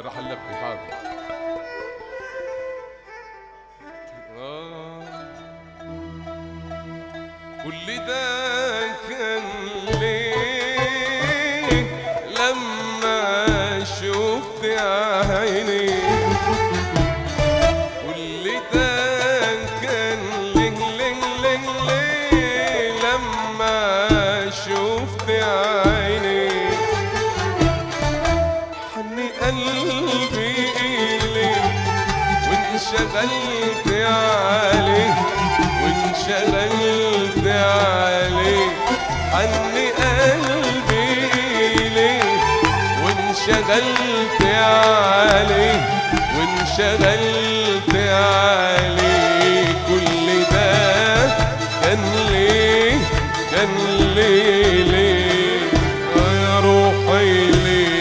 حاضر راح نلبي حاضر آه. كل ده كان ليه لما شفت عيني كل ده كان ليه ليه ليه ليه لما شفت عيني حني قلبي إليك وانشغلت عليه وانشغلت عليه حني قلبي إليك وانشغلت عليه وانشغلت عليه كل ده كان ليه كان ليه ليه يا روحي ليه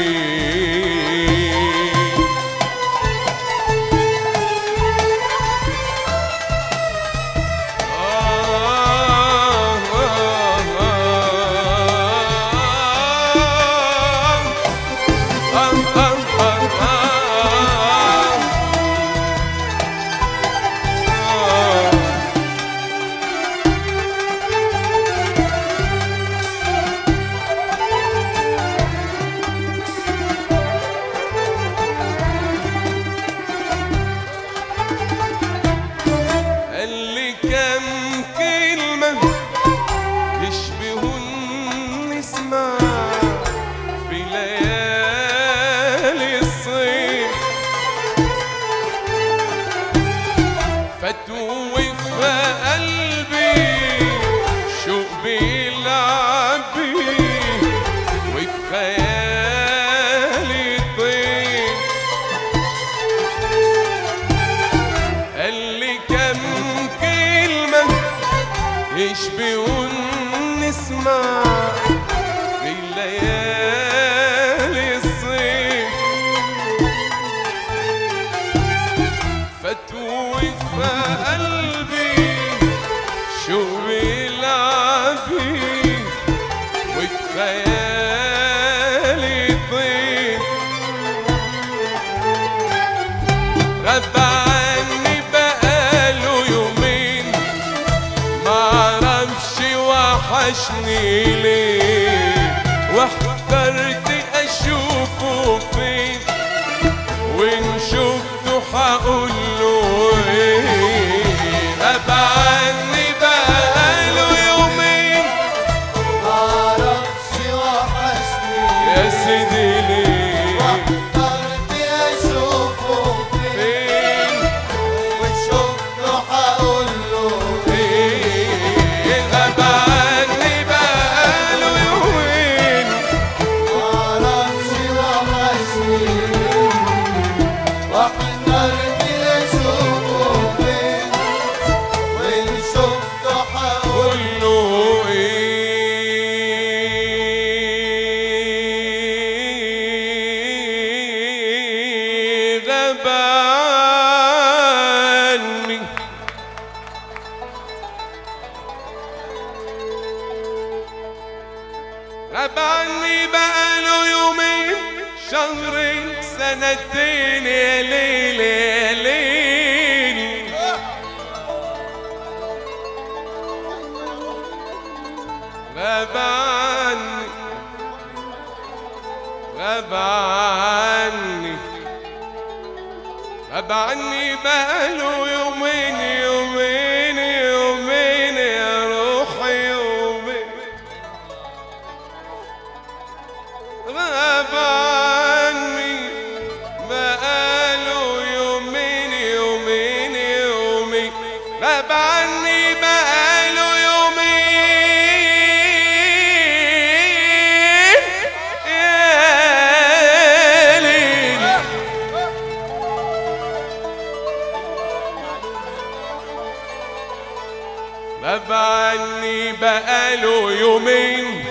قال لي كم كلمة يشبهوا النسمة في ليالي الصيف فتوه في قلبي شوق بيلعب بيه وفي خيالي طير قال لي كم كلمة يشبهوا النسمة في ليالي الصيف فتوه في قلبي شو بيلعب فيه وفي خيالي طير غاب عني بقاله يومين معرفش وحشني ليه واحترت اشوفه فين وان شفته هقول له ايه غاب عني بقاله يومين معرفش وحشني يا سيدي ليه واخترت اشوفه فين فين وشفته هقول له ايه غاب عني بقاله يومين معرفش وحشني واخترت اشوفه فين وان شفته هقول كله ايه غاب عني غاب عني بقاله يومين شهرين سنتين يا ليل يا ليل غاب عني غاب عني غاب عني بقاله يومين يومين يومين يا روحي يومين غاب عني بقاله يومين يومين يومين غاب عني بقاله يومين يا ليل غاب عني بقاله يومين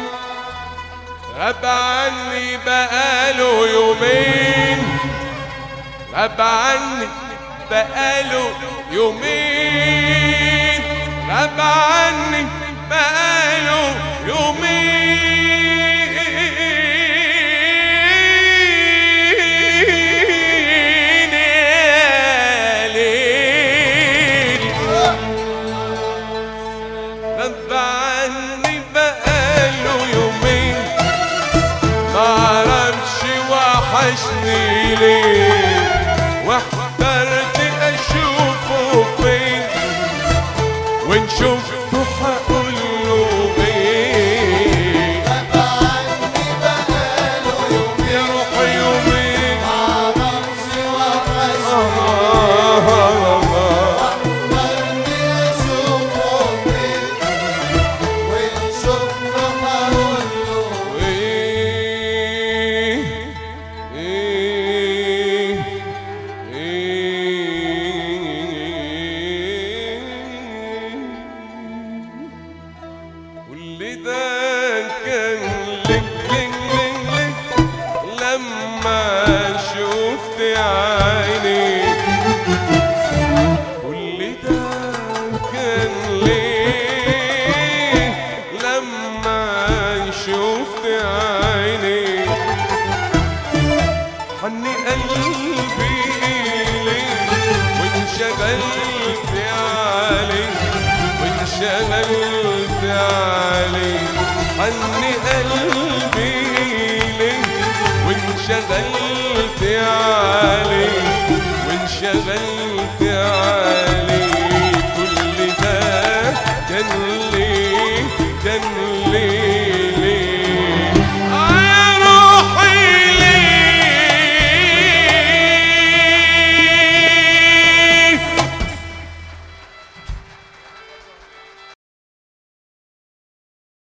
غاب عني بقاله يومين غاب عني بقاله يومين غاب عني بقاله ليه واحترت اشوفه فين وان شفته هقول له ايه غاب عني بقاله يومين يا روحي يومين معرفش وحشني آه آه آه برضي اشوفه فين وان شفته هقول له إيه إيه إيه واللي ده كان لك لك لك لك لما شفت عيني كل ده كان ليه لما شفت عيني حني قلبي ليه وانشغلت عليك وانشغلت عليك حني قلبي ليه وانشغلت عليك وانشغلت